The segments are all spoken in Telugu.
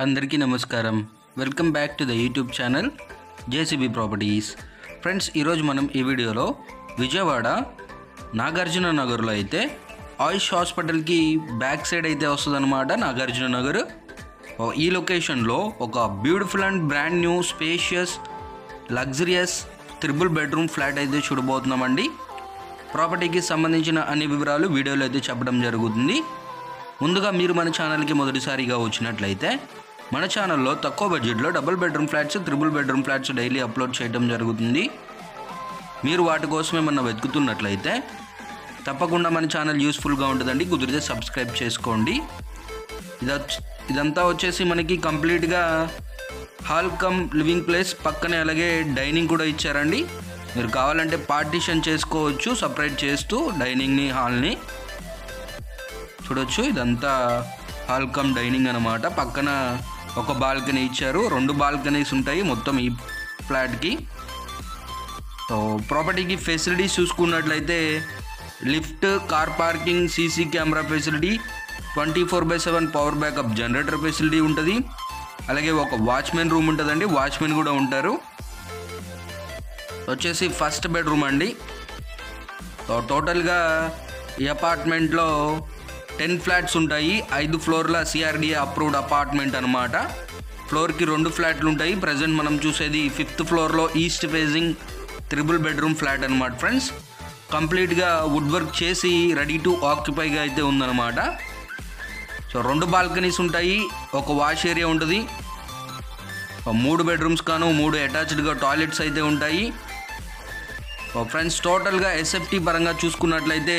అందరికీ నమస్కారం welcome back to the YouTube channel JCB Properties friends ఈరోజు మనం ఈ వీడియోలో విజయవాడ నాగార్జున నగర్లో అయితే ఆయుష్ హాస్పిటల్కి బ్యాక్ సైడ్ అయితే వస్తుందన్నమాట నాగార్జున నగర్ ఓ, ఈ లొకేషన్లో ఒక beautiful and brand new spacious luxurious triple bedroom flat అయితే చూడబోతున్నామండి ప్రాపర్టీకి సంబంధించిన అన్ని వివరాలు వీడియోలో అయితే చెప్పడం జరుగుతుంది ముందుగా మీరు మన ఛానల్కి మొదటిసారిగా వచ్చినట్లయితే మన ఛానల్లో తక్కువ బడ్జెట్లో double bedroom flats triple bedroom flats daily upload చేయడం జరుగుతుంది మీరు వాటి కోసం ఏమన్నా వెతుకుతున్నట్లయితే తప్పకుండా మన ఛానల్ యూస్ఫుల్గా ఉంటుందండి కుదిరితే సబ్స్క్రైబ్ చేసుకోండి ఇది వచ్చ- ఇదంతా వచ్చేసి మనకి కంప్లీట్గా హాల్ కమ్ లివింగ్ ప్లేస్ పక్కనే అలాగే డైనింగ్ కూడా ఇచ్చారండి మీరు కావాలంటే పార్టీషన్ చేసుకోవచ్చు సపరేట్ చేస్తూ డైనింగ్ని హాల్ని చూడొచ్చు ఇదంతా హాల్ కమ్ డైనింగ్ అనమాట పక్కన ఒక బాల్కనీ ఇచ్చారు రెండు బాల్కనీస్ ఉంటాయి మొత్తం ఈ ఫ్లాట్కి సో ప్రాపర్టీకి ఫెసిలిటీస్ చూసుకున్నట్లయితే lift car parking CC camera facility twenty four by seven power backup generator facility ఉంటుంది అలాగే ఒక వాచ్మెన్ రూమ్ ఉంటుందండి వాచ్మెన్ కూడా ఉంటారు వచ్చేసి ఫస్ట్ బెడ్రూమ్ అండి సో టోటల్గా ఈ అపార్ట్మెంట్లో టెన్ ఫ్లాట్స్ ఉంటాయి ఐదు ఫ్లోర్ల సిఆర్డిఏ అప్రూవ్డ్ అపార్ట్మెంట్ అనమాట ఫ్లోర్కి రెండు ఫ్లాట్లు ఉంటాయి ప్రజెంట్ మనం చూసేది ఫిఫ్త్ ఫ్లోర్లో east facing triple bedroom flat అనమాట ఫ్రెండ్స్ కంప్లీట్గా వుడ్ వర్క్ చేసి రెడీ టు ఆక్యుపైగా అయితే ఉందన్నమాట సో రెండు బాల్కనీస్ ఉంటాయి ఒక వాష్ ఏరియా ఉంటుంది ఒక మూడు బెడ్రూమ్స్ కాను మూడు అటాచ్డ్గా టాయిలెట్స్ అయితే ఉంటాయి ఫ్రెండ్స్ టోటల్గా ఎస్ఎఫ్టీ పరంగా చూసుకున్నట్లయితే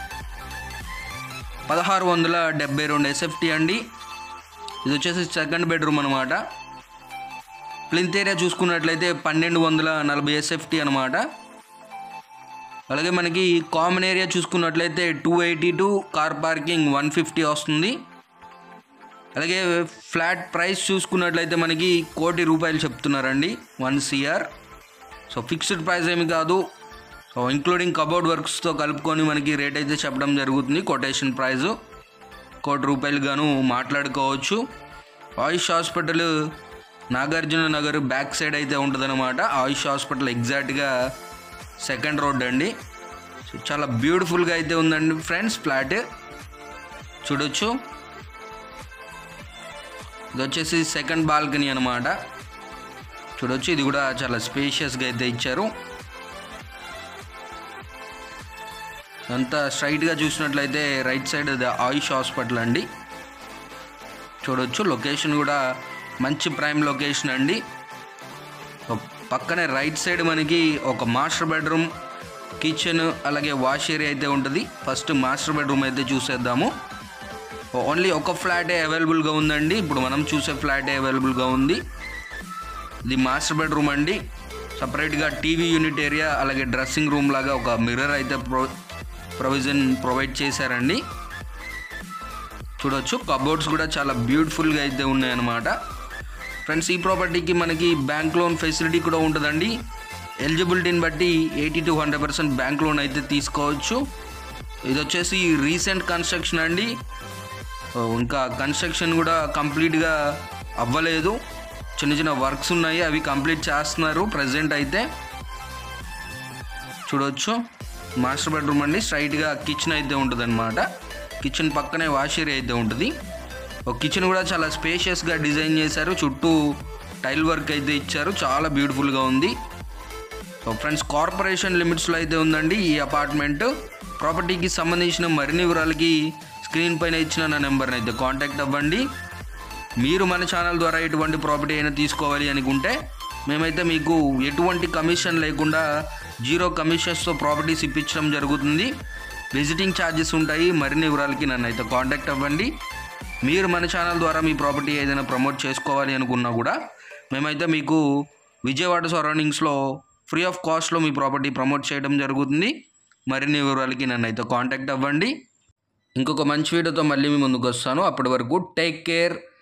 పదహారు వందల డెబ్బై రెండు ఎస్ఎఫ్టీ అండి ఇది వచ్చేసి సెకండ్ బెడ్రూమ్ అనమాట ప్లింత్ ఏరియా చూసుకున్నట్లయితే పన్నెండు వందల నలభై ఎస్ఎఫ్టీ అనమాట అలాగే మనకి కామన్ ఏరియా చూసుకున్నట్లయితే two eighty two car parking one fifty వస్తుంది అలాగే ఫ్లాట్ ప్రైస్ చూసుకున్నట్లయితే మనకి కోటి రూపాయలు చెప్తున్నారండి one CR so fixed price ఏమి కాదు సో ఇంక్లూడింగ్ కబోర్డ్ వర్క్స్తో కలుపుకొని మనకి రేట్ అయితే చెప్పడం జరుగుతుంది కొటేషన్ ప్రైస్ కోటి రూపాయలు గాను మాట్లాడుకోవచ్చు Ayush hospital Nagarjuna Nagar back side అయితే ఉంటుందన్నమాట ఆయుష్ హాస్పిటల్ ఎగ్జాక్ట్గా సెకండ్ రోడ్ అండి సో చాలా బ్యూటిఫుల్గా అయితే ఉందండి ఫ్రెండ్స్ ఫ్లాట్ చూడొచ్చు ఇది వచ్చేసి సెకండ్ బాల్కనీ అనమాట చూడొచ్చు ఇది కూడా చాలా స్పేషియస్గా అయితే ఇచ్చారు అంతా స్ట్రైట్గా చూసినట్లయితే రైట్ సైడ్ అది ఆయుష్ హాస్పిటల్ అండి చూడొచ్చు లొకేషన్ కూడా మంచి ప్రైమ్ లొకేషన్ అండి ఓ పక్కనే రైట్ సైడ్ మనకి ఒక మాస్టర్ బెడ్రూమ్ కిచెన్ అలాగే వాష్ ఏరియా అయితే ఉంటుంది ఫస్ట్ మాస్టర్ బెడ్రూమ్ అయితే చూసేద్దాము ఓన్లీ ఒక ఫ్లాటే అవైలబుల్గా ఉందండి ఇప్పుడు మనం చూసే ఫ్లాటే అవైలబుల్గా ఉంది ఇది మాస్టర్ బెడ్రూమ్ అండి సపరేట్గా టీవీ యూనిట్ ఏరియా అలాగే డ్రెస్సింగ్ రూమ్ లాగా ఒక మిర్రర్ అయితే ప్రొ ప్రొవిజన్ ప్రొవైడ్ చేశారండి చూడొచ్చు కబోర్డ్స్ కూడా చాలా బ్యూటిఫుల్గా అయితే ఉన్నాయన్నమాట ఫ్రెండ్స్ ఈ ప్రాపర్టీకి మనకి బ్యాంక్ లోన్ ఫెసిలిటీ కూడా ఉంటుందండి ఎలిజిబిలిటీని బట్టి eighty to hundred percent bank loan అయితే తీసుకోవచ్చు ఇది వచ్చేసి రీసెంట్ కన్స్ట్రక్షన్ అండి ఓ, ఇంకా కన్స్ట్రక్షన్ కూడా కంప్లీట్గా అవ్వలేదు చిన్న చిన్న వర్క్స్ ఉన్నాయి అవి కంప్లీట్ చేస్తున్నారు ప్రజెంట్ అయితే చూడొచ్చు మాస్టర్ బెడ్రూమ్ అండి స్ట్రైట్గా కిచెన్ అయితే ఉంటుంది అనమాట కిచెన్ పక్కనే వాష్ ఏరియా అయితే ఉంటుంది ఒక కిచెన్ కూడా చాలా స్పేషియస్గా డిజైన్ చేశారు చుట్టూ టైల్ వర్క్ అయితే ఇచ్చారు చాలా బ్యూటిఫుల్గా ఉంది సో ఫ్రెండ్స్ కార్పొరేషన్ లిమిట్స్లో అయితే ఉందండి ఈ అపార్ట్మెంట్ ప్రాపర్టీకి సంబంధించిన మరిన్ని వివరాలకి స్క్రీన్ పైన ఇచ్చిన నా నెంబర్ని అయితే కాంటాక్ట్ అవ్వండి మీరు మన ఛానల్ ద్వారా ఎటువంటి ప్రాపర్టీ అయినా తీసుకోవాలి అనుకుంటే మేమైతే మీకు ఎటువంటి కమిషన్ లేకుండా జీరో కమిషన్స్తో ప్రాపర్టీస్ ఇప్పించడం జరుగుతుంది విజిటింగ్ ఛార్జెస్ ఉంటాయి మరిన్ని వివరాలకి నన్ను అయితే కాంటాక్ట్ అవ్వండి మీరు మన ఛానల్ ద్వారా మీ ప్రాపర్టీ ఏదైనా ప్రమోట్ చేసుకోవాలి అనుకున్నా కూడా మేమైతే మీకు విజయవాడ సరౌండింగ్స్లో ఫ్రీ ఆఫ్ కాస్ట్లో మీ ప్రాపర్టీ ప్రమోట్ చేయడం జరుగుతుంది మరిన్ని వివరాలకి నన్ను అయితే కాంటాక్ట్ అవ్వండి ఇంకొక మంచి వీడియోతో మళ్ళీ మీ ముందుకు వస్తాను అప్పటి వరకు టేక్ కేర్